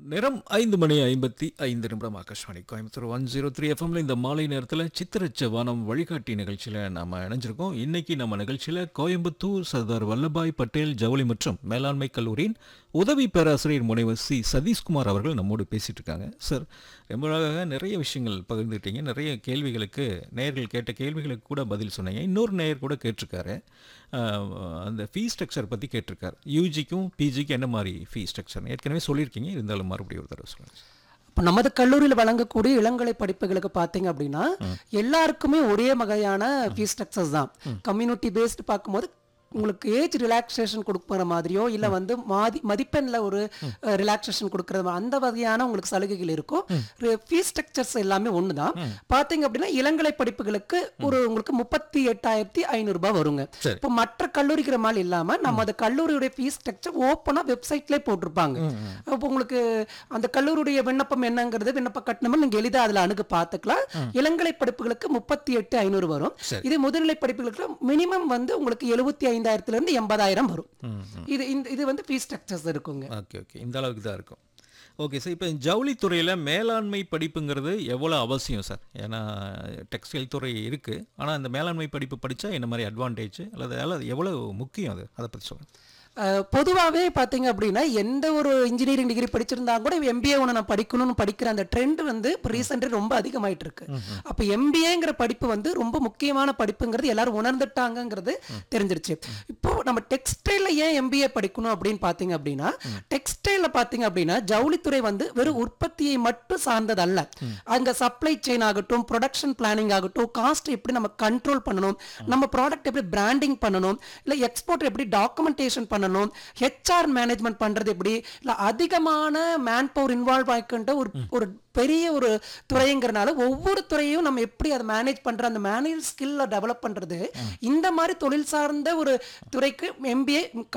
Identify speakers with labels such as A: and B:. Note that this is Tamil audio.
A: நேரம் ஐந்து மணி ஐம்பத்தி ஐந்து நிமிடம் Akashvani Coimbatore one zero three எஃப்எம்ல இந்த மாலை நேரத்தில் சித்திரச்ச வானம் வழிகாட்டி நிகழ்ச்சியில் நம்ம இணைஞ்சிருக்கோம் இன்னைக்கு நம்ம நிகழ்ச்சியில் கோயம்புத்தூர் சர்தார் வல்லபாய் பட்டேல் ஜவுளி மற்றும் மேலாண்மை கல்லூரியின் உதவி பேராசிரியர் முனைவர் சி சதீஷ்குமார் அவர்கள் நம்மோடு பேசிட்டு இருக்காங்க சார் ரொம்ப அழகாக நிறைய விஷயங்கள் பகிர்ந்துட்டீங்க நிறைய கேள்விகளுக்கு நேயர்கள் கேட்ட கேள்விகளுக்கு கூட பதில் சொன்னீங்க இன்னொரு நேயர் கூட கேட்டிருக்காரு அஹ், அந்த ஃபீ ஸ்ட்ரக்சர் பற்றி கேட்டிருக்காரு யூஜிக்கும் பிஜிக்கும் என்ன மாதிரி ஃபீ ஸ்ட்ரக்சர் ஏற்கனவே சொல்லியிருக்கீங்க இருந்தாலும் மறுபடியும் ஒரு தடவை சொல்லுங்கள்
B: இப்போ நமது கல்லூரியில் வழங்கக்கூடிய இளங்கலை படிப்புகளுக்கு பார்த்தீங்க அப்படின்னா எல்லாருக்குமே ஒரே வகையான ஃபீஸ் ஸ்ட்ரக்சர்ஸ் தான் கம்யூனிட்டி பேஸ்டு பார்க்கும்போது உங்களுக்கு ஏஜ் ரிலாக்ஸேஷன் கொடுக்குற மாதிரியோ இல்லை வந்து மாதி மதிப்பெண்ணில் ஒரு ரிலாக்ஸேஷன் கொடுக்குற மாதிரி அந்த வகையான உங்களுக்கு சலுகைகள் இருக்கும் ஃபீஸ் ஸ்ட்ரக்சர்ஸ் எல்லாமே ஒன்று தான் பார்த்தீங்க அப்படின்னா இளங்கலை படிப்புகளுக்கு ஒரு உங்களுக்கு முப்பத்தி எட்டாயிரத்தி ஐநூறுரூபா வருங்க
A: சரி.
B: இப்போ மற்ற கல்லூரிக்கிற மாதிரி இல்லாமல் நம்ம அந்த கல்லூரியுடைய ஃபீஸ் ஸ்ட்ரக்சர் ஓப்பனாக வெப்சைட்லேயே போட்டிருப்பாங்க அப்போ உங்களுக்கு அந்த கல்லூரியுடைய விண்ணப்பம் என்னங்கிறது விண்ணப்ப கட்டணமும் நீங்கள் எளிதாக அதில் அணுக பார்த்துக்கலாம் இளங்கலை படிப்புகளுக்கு முப்பத்தி எட்டு ஐநூறு வரும்
A: சரி.
B: இது முதுநிலை படிப்புகளுக்கு மினிமம் வந்து உங்களுக்கு எழுபத்தி ஐந்தாயிரத்துல இருந்து எண்பதாயிரம் வரும் இது இந்த இது வந்து ஃபீஸ் ஸ்ட்ரக்சர்ஸ் இருக்குங்க
A: ஓகே ஓகே இந்த அளவுக்கு தான் இருக்கும் ஓகே சார் இப்போ ஜவுளித்துறையில் மேலாண்மை படிப்புங்கிறது எவ்வளோ அவசியம் சார் ஏன்னா டெக்ஸ்டைல் துறை இருக்குது ஆனால் அந்த மேலாண்மை படிப்பு படித்தா என்ன மாதிரி அட்வான்டேஜ் அல்லது அல்லது எவ்வளோ முக்கியம் அது அதை பற்றி சொல்லுங்கள்
B: பொதுவாகவே பார்த்தீங்க அப்படின்னா எந்த ஒரு இன்ஜினியரிங் டிகிரி படிச்சிருந்தா கூட எம்பிஏ ஒன்று நான் படிக்கணும்னு படிக்கிற அந்த ட்ரெண்ட் வந்து இப்போ ரீசெண்டாக ரொம்ப அதிகமாயிட்டு இருக்கு அப்போ எம்பிஏங்கிற படிப்பு வந்து ரொம்ப முக்கியமான படிப்புங்கிறது எல்லாரும் உணர்ந்துட்டாங்கங்கிறது தெரிஞ்சிருச்சு இப்போ நம்ம டெக்ஸ்டைலில் ஏன் எம்பிஏ படிக்கணும் அப்படின்னு பார்த்தீங்க அப்படின்னா டெக்ஸ்டைலில் பார்த்தீங்க அப்படின்னா ஜவுளித்துறை வந்து வெறும் உற்பத்தியை மட்டும் சார்ந்தது அல்ல அங்க சப்ளை செயின் ஆகட்டும் ப்ரொடக்ஷன் பிளானிங் ஆகட்டும் காஸ்ட் எப்படி நம்ம கண்ட்ரோல் பண்ணணும் நம்ம ப்ராடக்ட் எப்படி பிராண்டிங் பண்ணணும் இல்லை எக்ஸ்போர்ட் எப்படி டாக்குமெண்டேஷன் பண்ணணும் ஹெச்ஆர் மேனேஜ்மெண்ட் பண்றது எப்படி இல்லை அதிகமான மேன் பவர் இன்வால்வ் ஆகிக்கின்ற ஒரு ஒரு பெரிய ஒரு துறைங்கிறனால ஒவ்வொரு துறையும் நம்ம எப்படி அதை மேனேஜ் பண்ற அந்த மேனேஜ் ஸ்கில்ல டெவலப் பண்றது இந்த மாதிரி தொழில் சார்ந்த ஒரு துறைக்கு எம்பிஏ